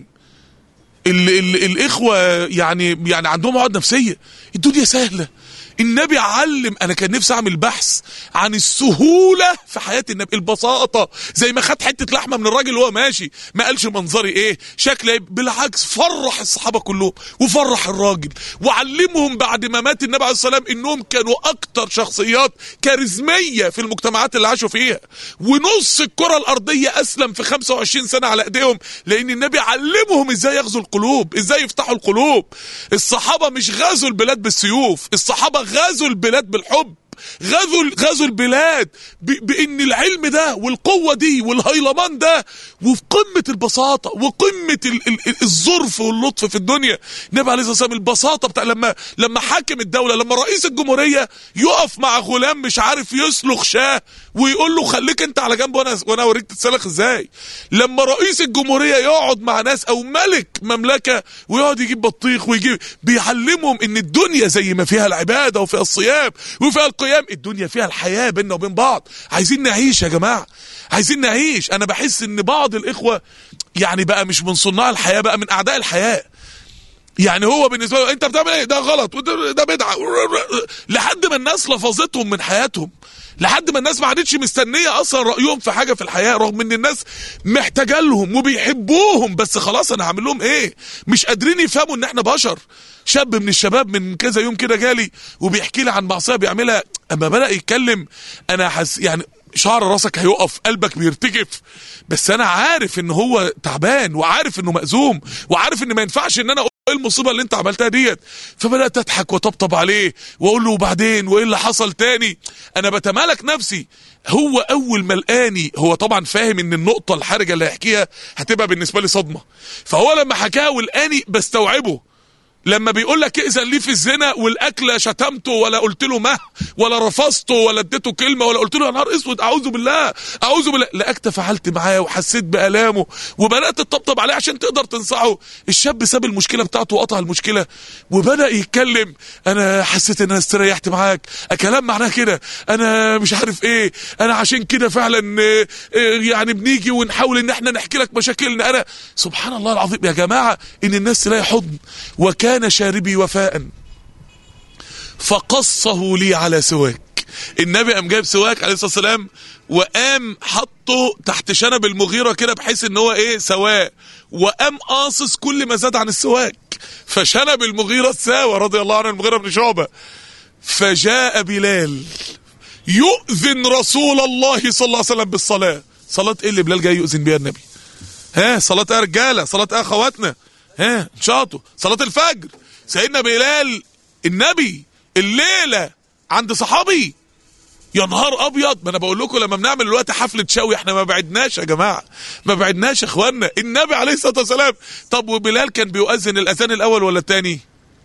ال ال الاخوه يعني يعني عندهم عقد نفسيه الدنيا سهله النبي علم انا كان نفسي اعمل بحث عن السهوله في حياه النبي البساطه زي ما خد حته لحمه من الراجل وهو ماشي ما قالش منظري ايه شكلي ايه بالعكس فرح الصحابه كلهم وفرح الراجل وعلمهم بعد ما مات النبي عليه الصلاه والسلام انهم كانوا اكتر شخصيات كاريزميه في المجتمعات اللي عاشوا فيها ونص الكره الارضيه اسلم في 25 سنه على ايديهم لان النبي علمهم ازاي يغزوا القلوب ازاي يفتحوا القلوب الصحابه مش غزوا البلاد بالسيوف الصحابه غزوا البلاد بالحب غزوا غزوا البلاد ب- بان العلم ده والقوه دي والهيلمان ده وفي قمه البساطه وقمه ال ال ال الظرف واللطف في الدنيا النبي عليه الصلاه والسلام البساطه بتاع لما لما حاكم الدوله لما رئيس الجمهوريه يقف مع غلام مش عارف يسلخ شاه ويقول له خليك انت على جنب وانا وانا اوريك تتسلخ ازاي لما رئيس الجمهوريه يقعد مع ناس او ملك مملكه ويقعد يجيب بطيخ ويجيب بيعلمهم ان الدنيا زي ما فيها العباده وفيها الصيام وفيها القيام الدنيا فيها الحياه بيننا وبين بعض عايزين نعيش يا جماعه عايزين نعيش انا بحس ان بعض الاخوه يعني بقى مش من صناع الحياه بقى من اعداء الحياه يعني هو بالنسبه له انت بتعمل ايه ده غلط وده ده بدعه لحد ما الناس لفظتهم من حياتهم لحد ما الناس ما عادتش مستنيه اصلا رايهم في حاجه في الحياه رغم ان الناس محتاجه لهم وبيحبوهم بس خلاص انا هعمل لهم ايه مش قادرين يفهموا ان احنا بشر شاب من الشباب من كذا يوم كده جالي وبيحكي لي عن معصيه بيعملها اما بدا يتكلم انا حس يعني شعر راسك هيقف قلبك بيرتجف بس انا عارف ان هو تعبان وعارف انه مأزوم وعارف ان ما ينفعش ان انا اقول ايه المصيبه اللي انت عملتها ديت فبدات اضحك وطبطب عليه واقول له وبعدين وايه اللي حصل تاني انا بتمالك نفسي هو اول ما لقاني هو طبعا فاهم ان النقطه الحرجه اللي هيحكيها هتبقى بالنسبه لي صدمه فهو لما حكاها ولقاني بستوعبه لما بيقول لك ائذن لي في الزنا والاكل شتمته ولا قلت له مه ولا رفضته ولا اديته كلمه ولا قلت له يا نهار اسود اعوذ بالله اعوذ بالله لقاك تفاعلت معاه وحسيت بالامه وبدات تطبطب عليه عشان تقدر تنصحه الشاب ساب المشكله بتاعته وقطع المشكله وبدا يتكلم انا حسيت ان انا استريحت معاك كلام معناه كده انا مش عارف ايه انا عشان كده فعلا آه، آه، يعني بنيجي ونحاول ان احنا نحكي لك مشاكلنا انا سبحان الله العظيم يا جماعه ان الناس تلاقي حضن وكان شاربي وفاء فقصه لي على سواك النبي قام جايب سواك عليه الصلاه والسلام وقام حطه تحت شنب المغيره كده بحيث ان هو ايه سواه وقام قاصص كل ما زاد عن السواك فشنب المغيره ساوى رضي الله عنه المغيره بن شعبه فجاء بلال يؤذن رسول الله صلى الله عليه وسلم بالصلاه صلاه ايه اللي بلال جاي يؤذن بيها النبي ها صلاة ايه يا رجاله صلاة ايه يا اخواتنا ها انشاطوا صلاة الفجر سيدنا بلال النبي الليلة عند صحابي يا نهار ابيض ما انا بقول لكم لما بنعمل دلوقتي حفله شوي احنا ما بعدناش يا جماعه ما بعدناش يا اخوانا النبي عليه الصلاه والسلام طب وبلال كان بيؤذن الاذان الاول ولا الثاني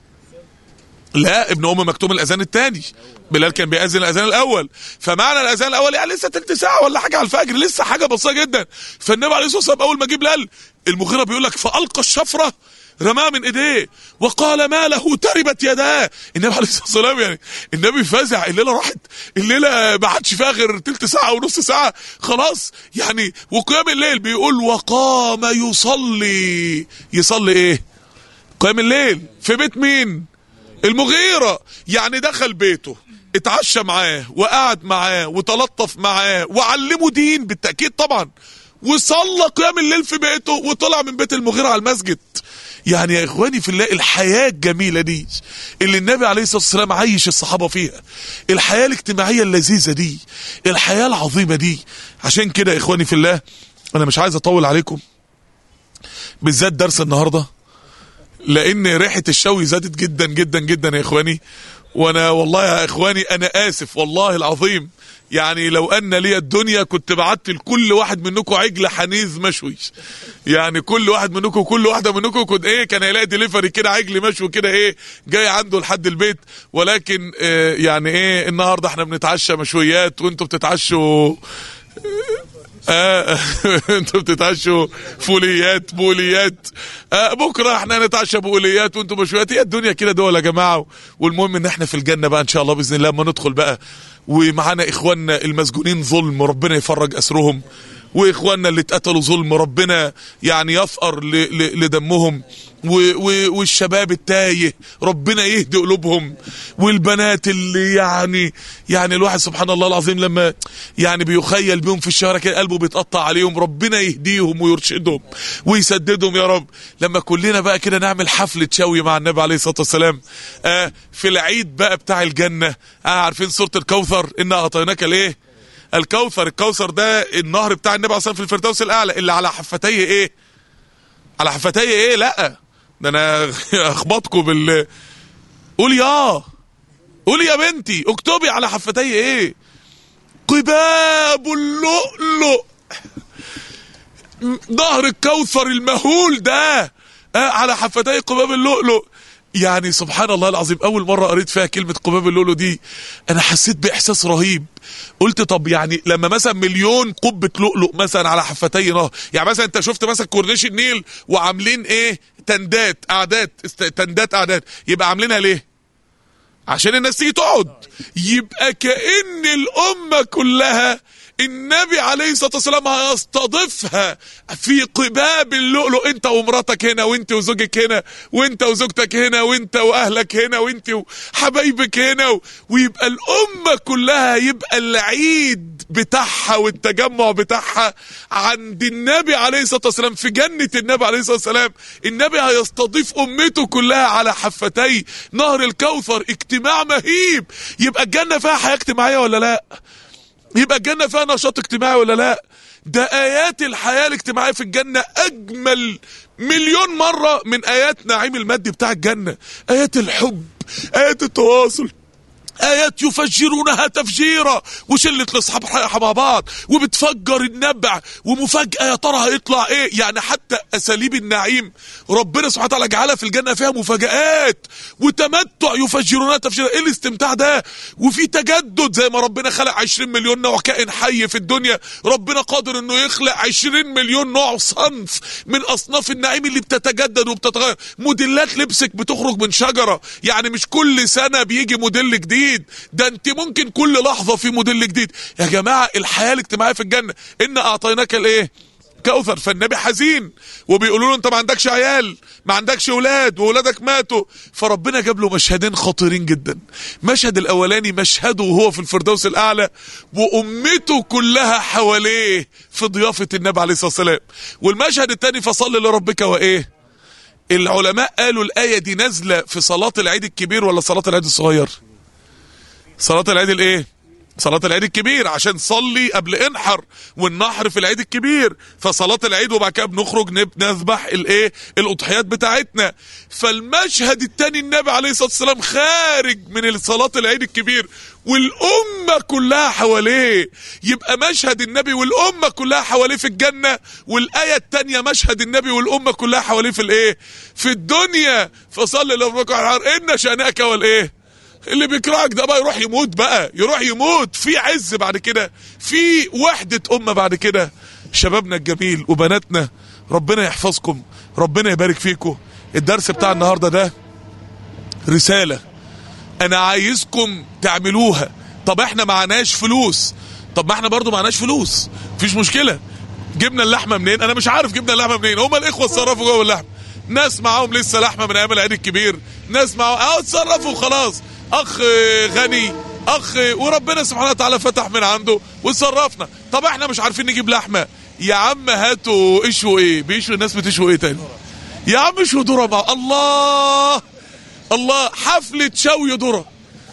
لا ابن ام مكتوم الاذان الثاني بلال كان بيأذن الاذان الاول فمعنى الاذان الاول يعني لسه تلت ساعه ولا حاجه على الفجر لسه حاجه بسيطه جدا فالنبي عليه الصلاه والسلام اول ما جه بلال المغيره بيقول لك فالقى الشفره رماه من ايديه وقال ما له تربت يداه النبي عليه الصلاه والسلام يعني النبي فزع الليله راحت الليله ما عادش فيها غير تلت ساعه ونص ساعه خلاص يعني وقيام الليل بيقول وقام يصلي يصلي ايه قيام الليل في بيت مين المغيرة يعني دخل بيته اتعشى معاه وقعد معاه وتلطف معاه وعلمه دين بالتأكيد طبعا وصلى قيام الليل في بيته وطلع من بيت المغيرة على المسجد يعني يا اخواني في الله الحياة الجميلة دي اللي النبي عليه الصلاة والسلام عايش الصحابة فيها الحياة الاجتماعية اللذيذة دي الحياة العظيمة دي عشان كده يا اخواني في الله انا مش عايز اطول عليكم بالذات درس النهارده لان ريحه الشوي زادت جدا جدا جدا يا اخواني وانا والله يا اخواني انا اسف والله العظيم يعني لو ان لي الدنيا كنت بعت لكل واحد منكم عجل حنيذ مشوي يعني كل واحد منكم كل واحده منكم كنت ايه كان هيلاقي ديليفري كده عجل مشوي كده ايه جاي عنده لحد البيت ولكن آه يعني ايه النهارده احنا بنتعشى مشويات وانتوا بتتعشوا آه انتوا بتتعشوا فوليات بوليات آه بكره احنا نتعشى بوليات وانتوا مشويات هي الدنيا كده دول يا جماعه والمهم ان احنا في الجنه بقى ان شاء الله باذن الله اما ندخل بقى ومعانا اخواننا المسجونين ظلم ربنا يفرج اسرهم واخواننا اللي اتقتلوا ظلم ربنا يعني يفقر ل- ل- لدمهم و- و- والشباب التايه ربنا يهدي قلوبهم والبنات اللي يعني يعني الواحد سبحان الله العظيم لما يعني بيخيل بيهم في الشوارع كده قلبه بيتقطع عليهم ربنا يهديهم ويرشدهم ويسددهم يا رب لما كلنا بقى كده نعمل حفلة شوي مع النبي عليه الصلاة والسلام آه في العيد بقى بتاع الجنة آه عارفين سورة الكوثر إنا أعطيناك ليه الكوثر الكوثر ده النهر بتاع النبي عليه الصلاه والسلام في الفردوس الاعلى اللي على حفتيه ايه على حفتيه ايه لا ده انا اخبطكم بال قول يا قول يا بنتي اكتبي على حفتيه ايه قباب اللؤلؤ ظهر الكوثر المهول ده آه على حفتي قباب اللؤلؤ يعني سبحان الله العظيم اول مره قريت فيها كلمه قباب اللؤلؤ دي انا حسيت باحساس رهيب قلت طب يعني لما مثلا مليون قبه لؤلؤ مثلا على حفتي نهر يعني مثلا انت شفت مثلا كورنيش النيل وعاملين ايه تندات قعدات است- تندات قعدات يبقى عاملينها ليه عشان الناس تيجي تقعد يبقى كأن الأمة كلها النبي عليه الصلاة والسلام هيستضيفها في قباب اللؤلؤ انت ومراتك هنا وانت وزوجك هنا وانت وزوجتك هنا وانت واهلك هنا وانت وحبايبك هنا و... ويبقى الأمة كلها يبقى العيد بتاعها والتجمع بتاعها عند النبي عليه الصلاة والسلام في جنة النبي عليه الصلاة والسلام النبي هيستضيف أمته كلها على حفتي نهر الكوثر اجتماع مهيب يبقى الجنة فيها حياة اجتماعية ولا لا يبقى الجنة فيها نشاط اجتماعي ولا لا ده آيات الحياة الاجتماعية في الجنة أجمل مليون مرة من آيات نعيم المادي بتاع الجنة آيات الحب آيات التواصل آيات يفجرونها تفجيرا وشلة الأصحاب رايحة مع بعض وبتفجر النبع ومفاجأة يا ترى هيطلع إيه يعني حتى أساليب النعيم ربنا سبحانه وتعالى جعلها في الجنة فيها مفاجآت وتمتع يفجرونها تفجيرا إيه الاستمتاع ده وفي تجدد زي ما ربنا خلق 20 مليون نوع كائن حي في الدنيا ربنا قادر إنه يخلق 20 مليون نوع صنف من أصناف النعيم اللي بتتجدد وبتتغير موديلات لبسك بتخرج من شجرة يعني مش كل سنة بيجي موديل جديد جديد ده انت ممكن كل لحظة في موديل جديد يا جماعة الحياة الاجتماعية في الجنة ان اعطيناك الايه كوثر فالنبي حزين وبيقولوا له انت ما عندكش عيال ما عندكش اولاد واولادك ماتوا فربنا جاب له مشهدين خطيرين جدا مشهد الاولاني مشهده وهو في الفردوس الاعلى وامته كلها حواليه في ضيافه النبي عليه الصلاه والسلام والمشهد الثاني فصل لربك وايه العلماء قالوا الايه دي نازله في صلاه العيد الكبير ولا صلاه العيد الصغير صلاة العيد الايه صلاة العيد الكبير عشان صلي قبل انحر والنحر في العيد الكبير فصلاة العيد وبعد كده بنخرج نذبح الايه الاضحيات بتاعتنا فالمشهد التاني النبي عليه الصلاة والسلام خارج من صلاة العيد الكبير والأمة كلها حواليه يبقى مشهد النبي والأمة كلها حواليه في الجنة والآية التانية مشهد النبي والأمة كلها حواليه في الايه في الدنيا فصلي لربك على إن شأنك والايه اللي بيكرهك ده بقى يروح يموت بقى يروح يموت في عز بعد كده في وحدة أمة بعد كده شبابنا الجميل وبناتنا ربنا يحفظكم ربنا يبارك فيكم الدرس بتاع النهاردة ده رسالة أنا عايزكم تعملوها طب احنا معناش فلوس طب ما احنا برضو معناش فلوس مفيش مشكلة جبنا اللحمة منين انا مش عارف جبنا اللحمة منين هما الاخوة اتصرفوا جوه اللحمة ناس معاهم لسه لحمة من ايام العيد الكبير ناس معاهم اه اتصرفوا خلاص اخ غني اخ وربنا سبحانه وتعالى فتح من عنده وصرفنا طب احنا مش عارفين نجيب لحمه يا عم هاتوا اشوا ايه بيشوا الناس بتشوا ايه تاني يا عم اشوا ذره مع الله الله حفله شوي ذره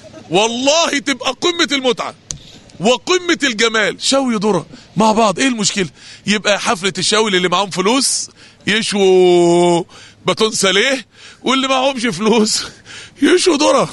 والله تبقى قمه المتعه وقمه الجمال شوي ذره مع بعض ايه المشكله يبقى حفله الشوي اللي معاهم فلوس يشوا باتون ساليه واللي معهمش فلوس يشوا ذره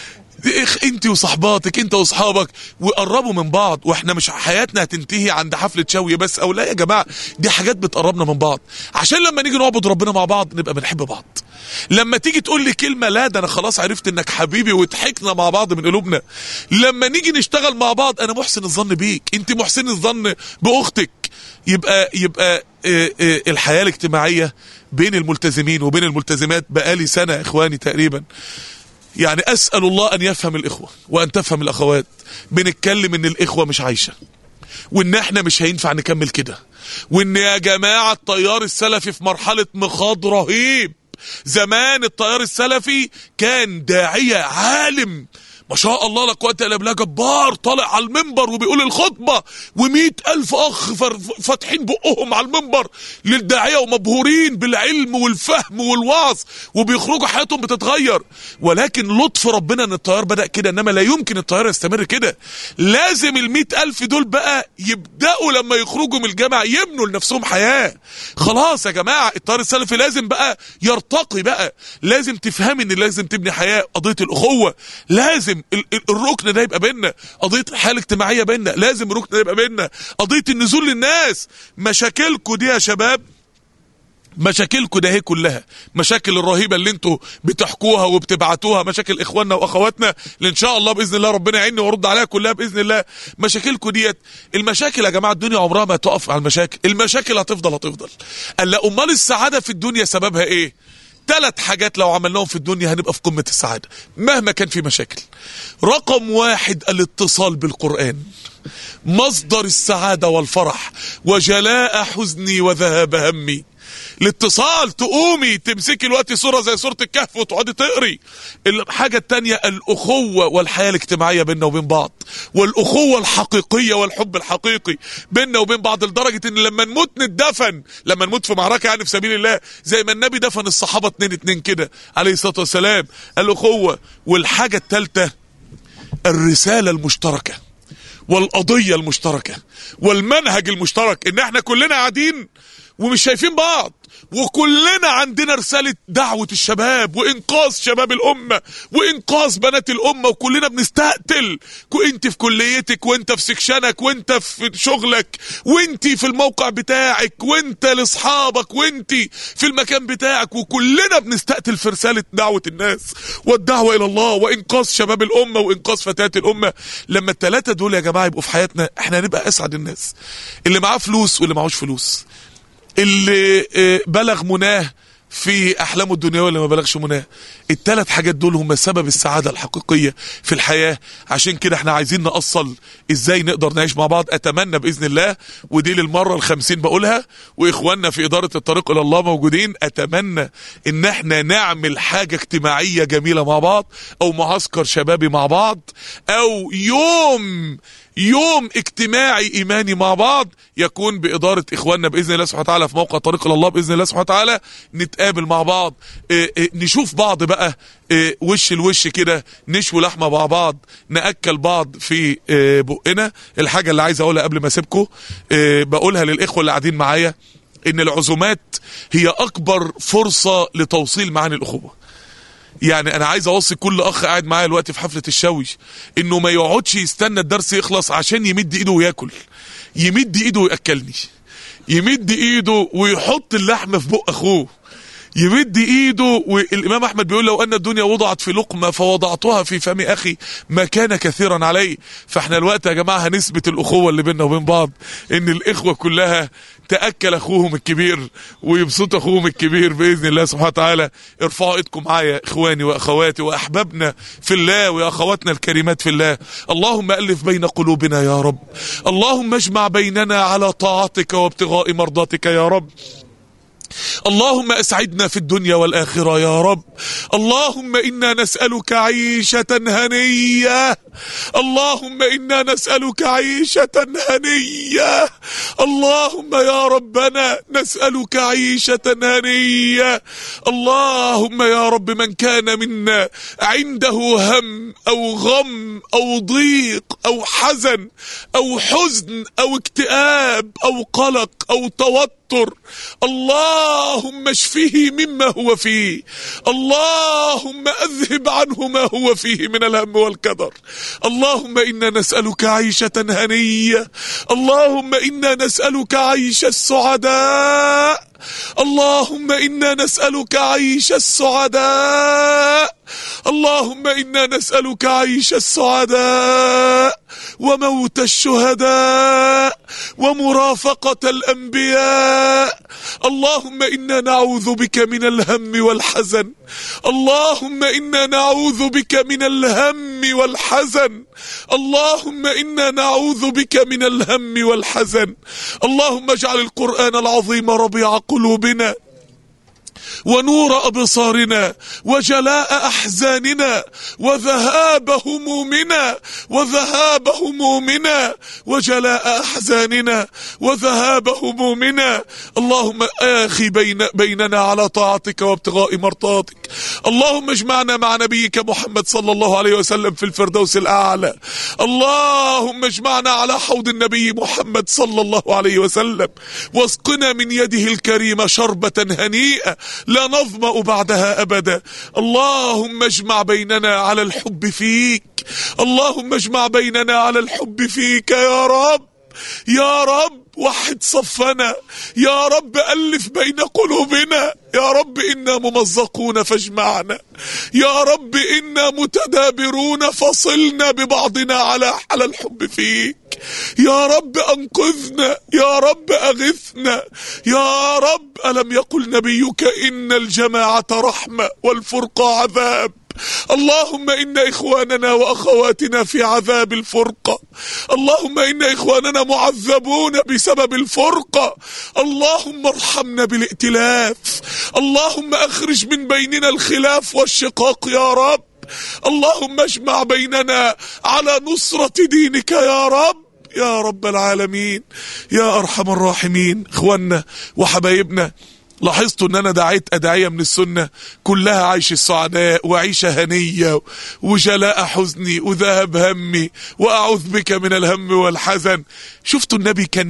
انت وصحباتك انت واصحابك وقربوا من بعض واحنا مش حياتنا هتنتهي عند حفله شوي بس او لا يا جماعه دي حاجات بتقربنا من بعض عشان لما نيجي نعبد ربنا مع بعض نبقى بنحب بعض لما تيجي تقول لي كلمه لا ده انا خلاص عرفت انك حبيبي وضحكنا مع بعض من قلوبنا لما نيجي نشتغل مع بعض انا محسن الظن بيك انت محسن الظن باختك يبقى يبقى اه اه الحياه الاجتماعيه بين الملتزمين وبين الملتزمات بقالي سنه يا اخواني تقريبا يعني اسال الله ان يفهم الاخوه وان تفهم الاخوات بنتكلم ان الاخوه مش عايشه وان احنا مش هينفع نكمل كده وان يا جماعه التيار السلفي في مرحله مخاض رهيب زمان التيار السلفي كان داعيه عالم ما شاء الله لا قوه الا بالله جبار طالع على المنبر وبيقول الخطبه و100 الف اخ فاتحين بقهم على المنبر للداعيه ومبهورين بالعلم والفهم والوعظ وبيخرجوا حياتهم بتتغير ولكن لطف ربنا ان التيار بدا كده انما لا يمكن التيار يستمر كده لازم ال الف دول بقى يبداوا لما يخرجوا من الجامعه يبنوا لنفسهم حياه خلاص يا جماعه التيار السلفي لازم بقى يرتقي بقى لازم تفهم ان لازم تبني حياه قضيه الاخوه لازم الركن ده يبقى بينا قضيه الحياه الاجتماعيه بينا لازم الركن ده يبقى بينا قضيه النزول للناس مشاكلكم دي يا شباب مشاكلكم ده هي كلها مشاكل الرهيبة اللي انتوا بتحكوها وبتبعتوها مشاكل اخواننا واخواتنا اللي ان شاء الله باذن الله ربنا يعيني ويرد عليها كلها باذن الله مشاكلكم ديت المشاكل يا جماعه الدنيا عمرها ما تقف على المشاكل المشاكل هتفضل هتفضل قال لا امال السعاده في الدنيا سببها ايه ثلاث حاجات لو عملناهم في الدنيا هنبقى في قمة السعادة مهما كان في مشاكل رقم واحد الاتصال بالقرآن مصدر السعادة والفرح وجلاء حزني وذهاب همي الاتصال تقومي تمسكي الوقت صورة زي صورة الكهف وتقعدي تقري الحاجة التانية الأخوة والحياة الاجتماعية بيننا وبين بعض والأخوة الحقيقية والحب الحقيقي بيننا وبين بعض لدرجة ان لما نموت نتدفن لما نموت في معركة يعني في سبيل الله زي ما النبي دفن الصحابة اتنين اتنين كده عليه الصلاة والسلام الأخوة والحاجة التالتة الرسالة المشتركة والقضية المشتركة والمنهج المشترك ان احنا كلنا قاعدين ومش شايفين بعض وكلنا عندنا رسالة دعوة الشباب وإنقاذ شباب الأمة وإنقاذ بنات الأمة وكلنا بنستقتل وانت في كليتك وانت في سكشنك وانت في شغلك وانت في الموقع بتاعك وانت لاصحابك وانت في المكان بتاعك وكلنا بنستقتل في رسالة دعوة الناس والدعوة إلى الله وإنقاذ شباب الأمة وإنقاذ فتيات الأمة لما الثلاثة دول يا جماعة يبقوا في حياتنا احنا هنبقى أسعد الناس اللي معاه فلوس واللي معهوش فلوس اللي آه، بلغ مناه في احلامه الدنيويه واللي ما بلغش مناه الثلاث حاجات دول هم سبب السعاده الحقيقيه في الحياه عشان كده احنا عايزين نأصل ازاي نقدر نعيش مع بعض اتمنى باذن الله ودي للمره الخمسين بقولها واخواننا في اداره الطريق الى الله موجودين اتمنى ان احنا نعمل حاجه اجتماعيه جميله مع بعض او معسكر شبابي مع بعض او يوم يوم اجتماعي ايماني مع بعض يكون باداره اخواننا باذن الله سبحانه وتعالى في موقع طريق الى الله باذن الله سبحانه وتعالى نتقابل مع بعض اه اه نشوف بعض بقى اه وش الوش كده نشوي لحمه مع بعض ناكل بعض في اه بقنا الحاجه اللي عايز اقولها قبل ما اسيبكم اه بقولها للاخوه اللي قاعدين معايا ان العزومات هي اكبر فرصه لتوصيل معاني الاخوه يعني انا عايز اوصي كل اخ قاعد معايا دلوقتي في حفله الشوي انه ما يقعدش يستنى الدرس يخلص عشان يمد ايده وياكل يمد ايده وياكلني يمد ايده ويحط اللحمه في بق اخوه يمد ايده والامام احمد بيقول لو ان الدنيا وضعت في لقمه فوضعتها في فم اخي ما كان كثيرا علي فاحنا الوقت يا جماعه هنثبت الاخوه اللي بيننا وبين بعض ان الاخوه كلها تاكل اخوهم الكبير ويبسط اخوهم الكبير باذن الله سبحانه وتعالى ارفعوا ايدكم معايا اخواني واخواتي واحبابنا في الله واخواتنا الكريمات في الله اللهم الف بين قلوبنا يا رب اللهم اجمع بيننا على طاعتك وابتغاء مرضاتك يا رب اللهم اسعدنا في الدنيا والاخره يا رب اللهم انا نسالك عيشه هنيه اللهم انا نسالك عيشه هنيه اللهم يا ربنا نسالك عيشه هنيه اللهم يا رب من كان منا عنده هم او غم او ضيق او حزن او حزن او اكتئاب او قلق او توتر اللهم اشفه مما هو فيه اللهم اذهب عنه ما هو فيه من الهم والكدر اللهم انا نسالك عيشه هنيه اللهم انا نسالك عيش السعداء اللهم انا نسالك عيش السعداء اللهم انا نسالك عيش السعداء وموت الشهداء ومرافقه الانبياء اللهم انا نعوذ بك من الهم والحزن اللهم انا نعوذ بك من الهم والحزن اللهم انا نعوذ بك من الهم والحزن اللهم اجعل القران العظيم ربيع قلوبنا ونور ابصارنا وجلاء احزاننا وذهاب همومنا وذهاب همومنا وجلاء احزاننا وذهاب همومنا اللهم اخي بين بيننا على طاعتك وابتغاء مرضاتك اللهم اجمعنا مع نبيك محمد صلى الله عليه وسلم في الفردوس الاعلى اللهم اجمعنا على حوض النبي محمد صلى الله عليه وسلم واسقنا من يده الكريمه شربه هنيئه لا نظمأ بعدها أبدا اللهم اجمع بيننا على الحب فيك اللهم اجمع بيننا على الحب فيك يا رب يا رب وحد صفنا يا رب ألف بين قلوبنا يا رب إنا ممزقون فاجمعنا يا رب إنا متدابرون فصلنا ببعضنا على على الحب فيك يا رب أنقذنا يا رب أغثنا يا رب ألم يقل نبيك إن الجماعة رحمة والفرقة عذاب اللهم إن إخواننا وأخواتنا في عذاب الفرقة اللهم إن إخواننا معذبون بسبب الفرقة اللهم ارحمنا بالائتلاف اللهم أخرج من بيننا الخلاف والشقاق يا رب اللهم اجمع بيننا على نصرة دينك يا رب يا رب العالمين يا أرحم الراحمين إخواننا وحبايبنا لاحظتوا ان انا دعيت ادعية من السنة كلها عيش السعداء وعيشة هنية وجلاء حزني وذهب همي واعوذ بك من الهم والحزن شفتوا النبي كان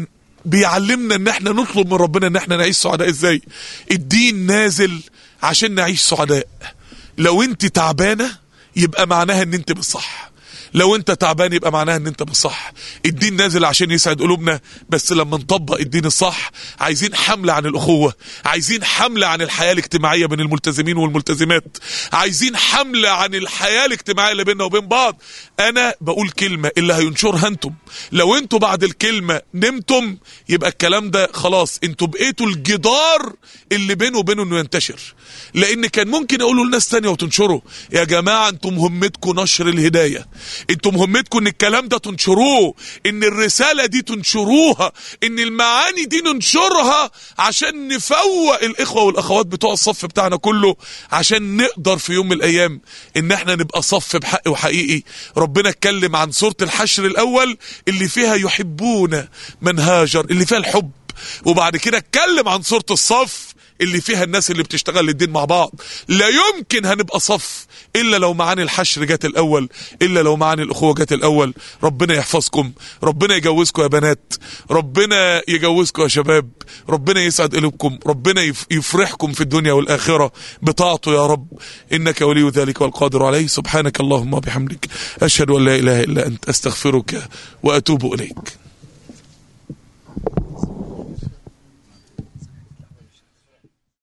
بيعلمنا ان احنا نطلب من ربنا ان احنا نعيش سعداء ازاي الدين نازل عشان نعيش سعداء لو انت تعبانه يبقى معناها ان انت بالصح لو انت تعبان يبقى معناها ان انت بالصح الدين نازل عشان يسعد قلوبنا بس لما نطبق الدين الصح عايزين حملة عن الأخوة عايزين حملة عن الحياة الاجتماعية بين الملتزمين والملتزمات عايزين حملة عن الحياة الاجتماعية اللي بيننا وبين بعض أنا بقول كلمة اللي هينشرها انتم لو انتوا بعد الكلمة نمتم يبقى الكلام ده خلاص انتوا بقيتوا الجدار اللي بينه وبينه انه ينتشر لان كان ممكن اقوله لناس تانية وتنشره يا جماعة انتم مهمتكم نشر الهداية انتم مهمتكم ان الكلام ده تنشروه ان الرسالة دي تنشروها ان المعاني دي ننشرها عشان نفوق الاخوة والاخوات بتوع الصف بتاعنا كله عشان نقدر في يوم من الايام ان احنا نبقى صف بحق وحقيقي ربنا اتكلم عن سورة الحشر الاول اللي فيها يحبون من هاجر اللي فيها الحب وبعد كده اتكلم عن سورة الصف اللي فيها الناس اللي بتشتغل للدين مع بعض لا يمكن هنبقى صف الا لو معاني الحشر جت الاول الا لو معاني الاخوه جت الاول ربنا يحفظكم ربنا يجوزكم يا بنات ربنا يجوزكم يا شباب ربنا يسعد قلوبكم ربنا يف- يفرحكم في الدنيا والاخره بطاعته يا رب انك ولي ذلك والقادر عليه سبحانك اللهم وبحمدك اشهد ان لا اله الا انت استغفرك واتوب اليك